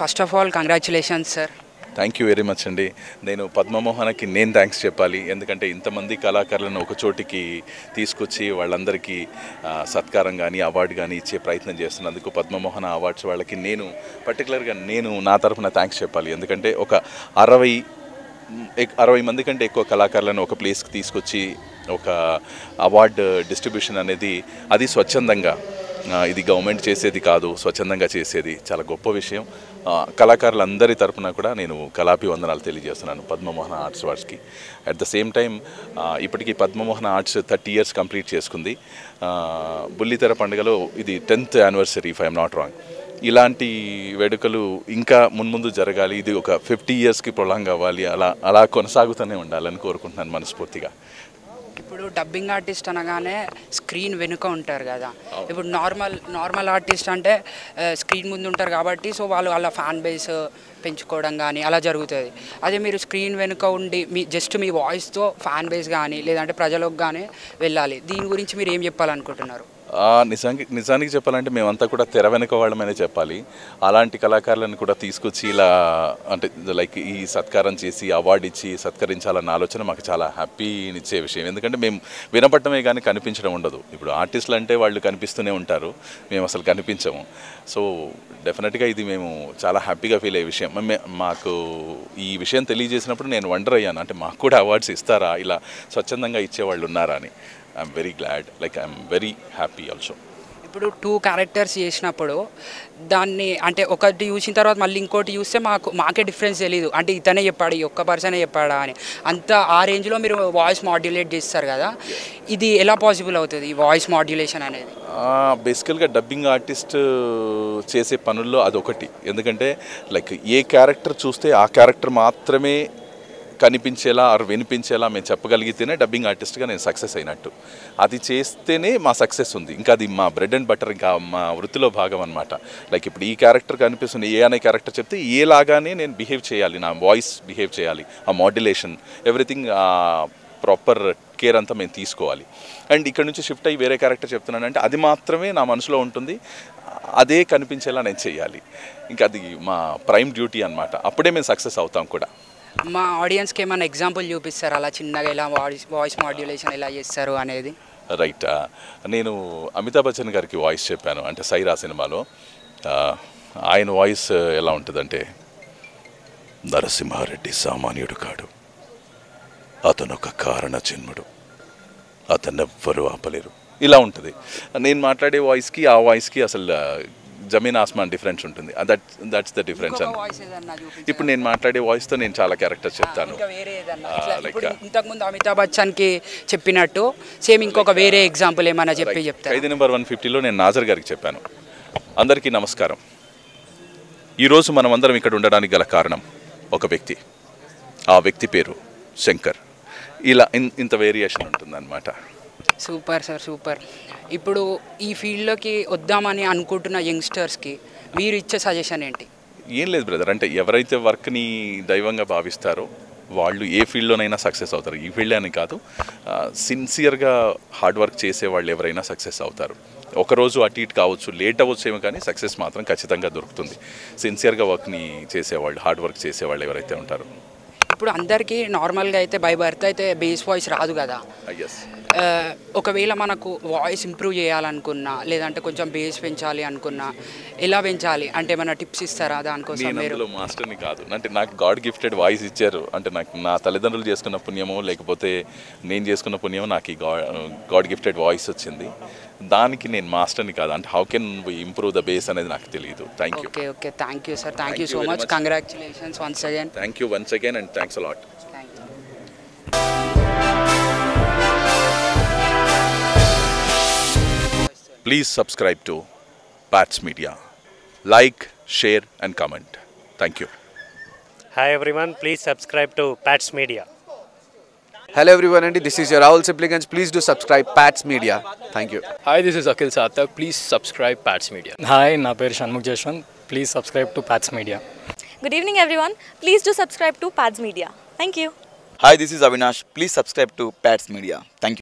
First of all congratulations sir thank you very much అండి నేను పద్మమోహనకి నేను థ్యాంక్స్ చెప్పాలి ఎందుకంటే ఇంతమంది కళాకారులను ఒక చోటికి తీసుకొచ్చి వాళ్ళందరికీ ఆ, సత్కారం కానీ అవార్డు కానీ ఇచ్చే ప్రయత్నం చేస్తున్నందుకు పద్మమోహన అవార్డ్స్ వాళ్ళకి నేను పర్టికులర్గా నేను నా తరఫున థ్యాంక్స్ చెప్పాలి ఎందుకంటే ఒక అరవై ఎక్- అరవై మంది కంటే ఎక్కువ కళాకారులను ఒక ప్లేస్కి తీసుకొచ్చి ఒక అవార్డు డిస్ట్రిబ్యూషన్ అనేది అది స్వచ్ఛందంగా ఆ, ఇది గవర్నమెంట్ చేసేది కాదు స్వచ్ఛందంగా చేసేది చాలా గొప్ప విషయం ఆ, కళాకారులందరి తరపున కూడా నేను కళాపి వందనాలు తెలియజేస్తున్నాను పద్మమోహన ఆర్ట్స్ అవార్డ్స్కి అట్ ద సేమ్ టైం ఇప్పటికీ Padmamohana arts thirty years complete చేసుకుంది ఆ, బుల్లితెర పండుగలో ఇది tenth anniversary if I'm not wrong ఇలాంటి వేడుకలు ఇంకా మున్ముందు జరగాలి ఇది ఒక ఫిఫ్టీ ఇయర్స్కి ప్రొలాంగ్ అవ్వాలి అలా అలా కొనసాగుతూనే ఉండాలని కోరుకుంటున్నాను మనస్ఫూర్తిగా ఇప్పుడు డబ్బింగ్ ఆర్టిస్ట్ అనగానే స్క్రీన్ వెనుక ఉంటారు కదా ఇప్పుడు నార్మల్ నార్మల్ ఆర్టిస్ట్ అంటే స్క్రీన్ ముందు ఉంటారు కాబట్టి సో వాళ్ళు వాళ్ళ ఫ్యాన్ బేస్ పెంచుకోవడం కానీ అలా జరుగుతుంది అదే మీరు స్క్రీన్ వెనుక ఉండి మీ జస్ట్ మీ వాయిస్తో ఫ్యాన్ బేస్ కానీ లేదంటే ప్రజలకు కానీ వెళ్ళాలి దీని గురించి మీరు ఏం చెప్పాలనుకుంటున్నారు ఆ, నిజానికి నిజానికి చెప్పాలంటే మేమంతా కూడా తెర వెనుక వాళ్ళమనే చెప్పాలి అలాంటి కళాకారులను కూడా తీసుకొచ్చి ఇలా అంటే లైక్ ఈ సత్కారం చేసి అవార్డు ఇచ్చి సత్కరించాలన్న ఆలోచన మాకు చాలా హ్యాపీనిచ్చే విషయం ఎందుకంటే మేము వినపడమే కానీ కనిపించడం ఉండదు ఇప్పుడు ఆర్టిస్టులు అంటే వాళ్ళు కనిపిస్తూనే ఉంటారు మేము అసలు కనిపించము సో డెఫినెట్గా ఇది మేము చాలా హ్యాపీగా ఫీల్ అయ్యే విషయం మే- మాకు ఈ విషయం తెలియజేసినప్పుడు నేను వండర్ అయ్యాను అంటే మాకు కూడా అవార్డ్స్ ఇస్తారా ఇలా స్వచ్ఛందంగా ఇచ్చేవాళ్ళు ఉన్నారా అని I'm very glad like I'm very happy also ఇప్పుడు టూ క్యారెక్టర్స్ చేసినప్పుడు దాన్ని అంటే ఒకటి చూసిన తర్వాత మళ్ళీ ఇంకోటి చూస్తే మాకు మాకే డిఫరెన్స్ తెలియదు అంటే ఇతనే చెప్పాడు ఈ ఒక్క పర్సనే చెప్పాడా అని అంత ఆ రేంజ్లో మీరు వాయిస్ మాడ్యులేట్ చేస్తారు కదా ఇది ఎలా పాసిబుల్ అవుతుంది ఈ వాయిస్ మాడ్యులేషన్ అనేది బేసికల్గా డబ్బింగ్ ఆర్టిస్ట్ చేసే పనుల్లో అదొకటి ఎందుకంటే లైక్ ఏ క్యారెక్టర్ చూస్తే ఆ క్యారెక్టర్ మాత్రమే కనిపించేలా ఆర్ వినిపించేలా మేము చెప్పగలిగితేనే డబ్బింగ్ ఆర్టిస్ట్గా నేను సక్సెస్ అయినట్టు అది చేస్తేనే మా సక్సెస్ ఉంది ఇంకా అది మా బ్రెడ్ అండ్ బటర్ ఇంకా మా వృత్తిలో భాగం అనమాట లైక్ ఇప్పుడు ఈ క్యారెక్టర్ కనిపిస్తుంది ఏ అనే క్యారెక్టర్ చెప్తే ఏలాగానే నేను బిహేవ్ చేయాలి నా వాయిస్ బిహేవ్ చేయాలి ఆ మాడ్యులేషన్ ఎవ్రీథింగ్ ప్రాపర్ కేర్ అంతా మేము తీసుకోవాలి అండ్ ఇక్కడ నుంచి షిఫ్ట్ అయ్యి వేరే క్యారెక్టర్ చెప్తున్నానంటే అది మాత్రమే నా మనసులో ఉంటుంది అదే కనిపించేలా నేను చేయాలి ఇంకా అది మా ప్రైమ్ డ్యూటీ అనమాట అప్పుడే మేము సక్సెస్ అవుతాం కూడా మా ఆడియన్స్కి ఏమైనా ఎగ్జాంపుల్ చూపిస్తారు అలా చిన్నగా ఎలా వాయిస్ వాయిస్ మాడ్యులేషన్ ఎలా చేస్తారు అనేది రైట్ నేను అమితాబ్ బచ్చన్ గారికి వాయిస్ చెప్పాను అంటే సైరా సినిమాలో ఆ, ఆయన వాయిస్ ఎలా ఉంటుందంటే నరసింహారెడ్డి సామాన్యుడు కాడు అతను ఒక కారణ జన్ముడు అతన్నెవ్వరూ ఆపలేరు ఇలా ఉంటుంది నేను మాట్లాడే వాయిస్కి ఆ వాయిస్కి అసలు ఆ, జమీన్ ఆస్మాన్ డిఫరెన్స్ ఉంటుంది దట్ దట్స్ ద డిఫరెన్స్ అండి వాయిస్ ఏదన్నా చూపించండి. ఇప్పుడు నేను మాట్లాడే వాయిస్తో నేను చాలా క్యారెక్టర్స్ చెప్తాను ఇంకా వేరే ఏదన్నా ఆ, ఇట్లా like, ఇప్పుడు ఇంతకుముందు అమితాబ్ బచ్చన్కి చెప్పినట్టు సేమ్ ఇంకొక వేరే ఎగ్జాంపుల్ ఏమైనా చెప్పి చెప్తారు ఖైదీ నెంబర్ వన్ ఫిఫ్టీలో నేను నాజర్ గారికి చెప్పాను అందరికీ నమస్కారం ఈరోజు మనం అందరం ఇక్కడ ఉండడానికి గల కారణం ఒక వ్యక్తి ఆ వ్యక్తి పేరు శంకర్ ఇలా ఇన్- ఇంత వేరియేషన్ ఉంటుందన్నమాట సూపర్ సార్ సూపర్ ఇప్పుడు ఈ ఫీల్డ్లోకి వద్దామని అనుకుంటున్న యంగ్స్టర్స్కి మీరు ఇచ్చే సజెషన్ ఏంటి ఏం లేదు బ్రదర్ అంటే ఎవరైతే వర్క్ని దైవంగా భావిస్తారో వాళ్ళు ఏ ఫీల్డ్లోనైనా సక్సెస్ అవుతారు ఈ ఫీల్డ్ అని కాదు సిన్సియర్గా హార్డ్ వర్క్ చేసే వాళ్ళు ఎవరైనా సక్సెస్ అవుతారు ఒకరోజు అటు ఇటు కావచ్చు లేట్ అవ్వచ్చేమో కానీ సక్సెస్ మాత్రం ఖచ్చితంగా దొరుకుతుంది సిన్సియర్గా వర్క్ని చేసేవాళ్ళు హార్డ్ వర్క్ చేసేవాళ్ళు ఎవరైతే ఉంటారో ఇప్పుడు అందరికీ నార్మల్గా అయితే బై బర్త్ అయితే బేస్ వాయిస్ రాదు కదా ఎస్ ఆ, ఒకవేళ మనకు వాయిస్ ఇంప్రూవ్ చేయాలనుకున్నా లేదంటే కొంచెం బేస్ పెంచాలి అనుకున్నా ఎలా పెంచాలి అంటే ఏమైనా టిప్స్ ఇస్తారా దానికోసం నేను మీరు అందులో మాస్టర్ని కాదు అంటే నాకు గాడ్ గిఫ్టెడ్ వాయిస్ ఇచ్చారు అంటే నాకు నా తల్లిదండ్రులు చేసుకున్న పుణ్యమో లేకపోతే నేను చేసుకున్న పుణ్యమో నాకు ఈ గాడ్ గాడ్ గిఫ్టెడ్ వాయిస్ వచ్చింది దానికి నేను మాస్టర్ని కాదు అంటే how can we improve the bass అనేది నాకు తెలియదు thank you okay okay thank you sir thank Thank you you so very much much. Congratulations once again thank you once again and thanks a lot thank you please subscribe to Pats Media like share and comment thank you Hi everyone, please subscribe to Pats Media. Hello everyone, and this is your Rahul Simpligans. Please do subscribe Pats Media. Thank you. Hi, this is Akhil Satak. Please subscribe Pats Media. Hi నా పేరు Shanmukh Jaswanth please subscribe to Pats Media Good evening, everyone. Please do subscribe to Pads Media. Thank you. Hi, this is Avinash. Please subscribe to Pats Media. Thank you.